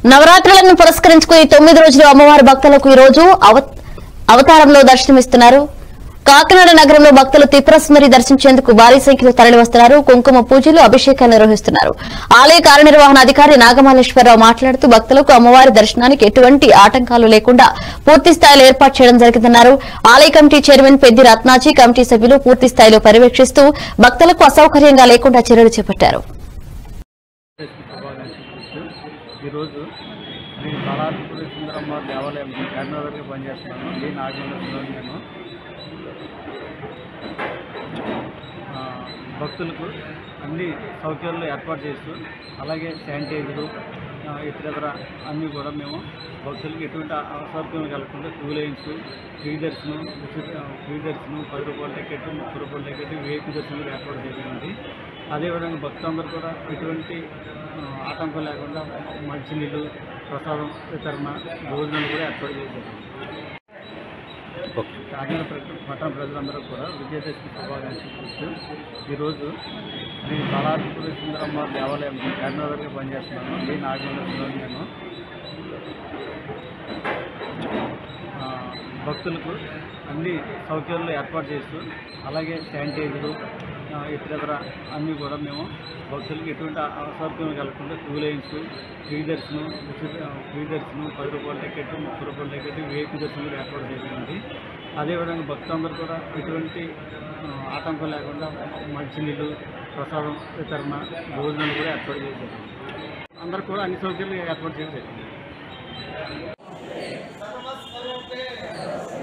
నవరాత్రులను పురస్కరించుకుని తొమ్మిది రోజులు అమ్మవారి భక్తులకు ఈ రోజు అవ- అవతారంలో దర్శనమిస్తున్నారు కాకినాడ నగరంలో భక్తులు త్రిపురసుందరి దర్శించేందుకు భారీ సంఖ్యలో తరలివస్తున్నారు కుంకుమ పూజలు అభిషేకాలు నిర్వహిస్తున్నారు ఆలయ కార్యనిర్వహణ అధికారి నాగమల్లేశ్వరరావు మాట్లాడుతూ భక్తులకు అమ్మవారి దర్శనానికి ఎటువంటి ఆటంకాలు లేకుండా పూర్తి స్థాయిలో ఏర్పాటు చేయడం జరిగిందన్నారు ఆలయ committee chairman Peddi Ratnaji committee సభ్యులు పూర్తి స్థాయిలో పర్యవేక్షిస్తూ భక్తులకు అసౌకర్యంగా లేకుండా చర్యలు చేపట్టారు శుభాకాంక్షలు ఈరోజు నేను కళాత్మక సుందరమ్మ దేవాలయం కరీంనగర్కి పనిచేస్తున్నాను డి నాగేంద్రరావు నేను ఆ, భక్తులకు అన్ని సౌకర్యాలు ఏర్పాటు చేస్తూ అలాగే శానిటైజరు ఆ, ఇతర అన్నీ కూడా మేము భక్తులకు ఎటువంటి అసౌకర్యం కలగకుండా క్యూ లైన్స్ ఫ్రీ దర్శనం ఉచిత ఫ్రీ దర్శనం పది రూపాయల టికెట్ ముప్పై రూపాయల టికెట్ వేపీ దర్శనం ఏర్పాటు చేయడం అదేవిధంగా భక్తులందరూ కూడా ఎటువంటి ఆ, ఆటంకం లేకుండా మంచినీళ్ళు ప్రసాదం వితరణ భోజనాలు కూడా ఏర్పాటు చేశారు కాకినాడ ప్ర- పట్టణ ప్రజలందరూ కూడా విజయదశమి శుభాకాంక్షలు ఈరోజు శ్రీ కళాత్మక సుందరమ్మ దేవాలయం కరీంనగర్కి పనిచేస్తున్నాను డి నాగేంద్రరావు నేను ఆ, భక్తులకు అన్ని సౌకర్యాలు ఏర్పాటు చేస్తూ అలాగే శానిటైజరు ఆ, ఇతర అన్నీ కూడా మేము భక్తులకు ఎటువంటి అసౌకర్యం కలగకుండా క్యూ లైన్స్ ఫ్రీ దర్శనం ఉచిత ఫ్రీ దర్శనం పది రూపాయల టికెట్ ముప్పై రూపాయల టికెట్ వేపీ దర్శనం కూడా ఏర్పాటు చేయడం అదేవిధంగా భక్తులందరూ కూడా ఎటువంటి ఆ, ఆటంకం లేకుండా మంచినీళ్ళు ప్రసాదం వితరణ భోజనాలు కూడా ఏర్పాటు చేశారు అందరూ కూడా అన్ని సౌకర్యాలు ఏర్పాటు చేశారు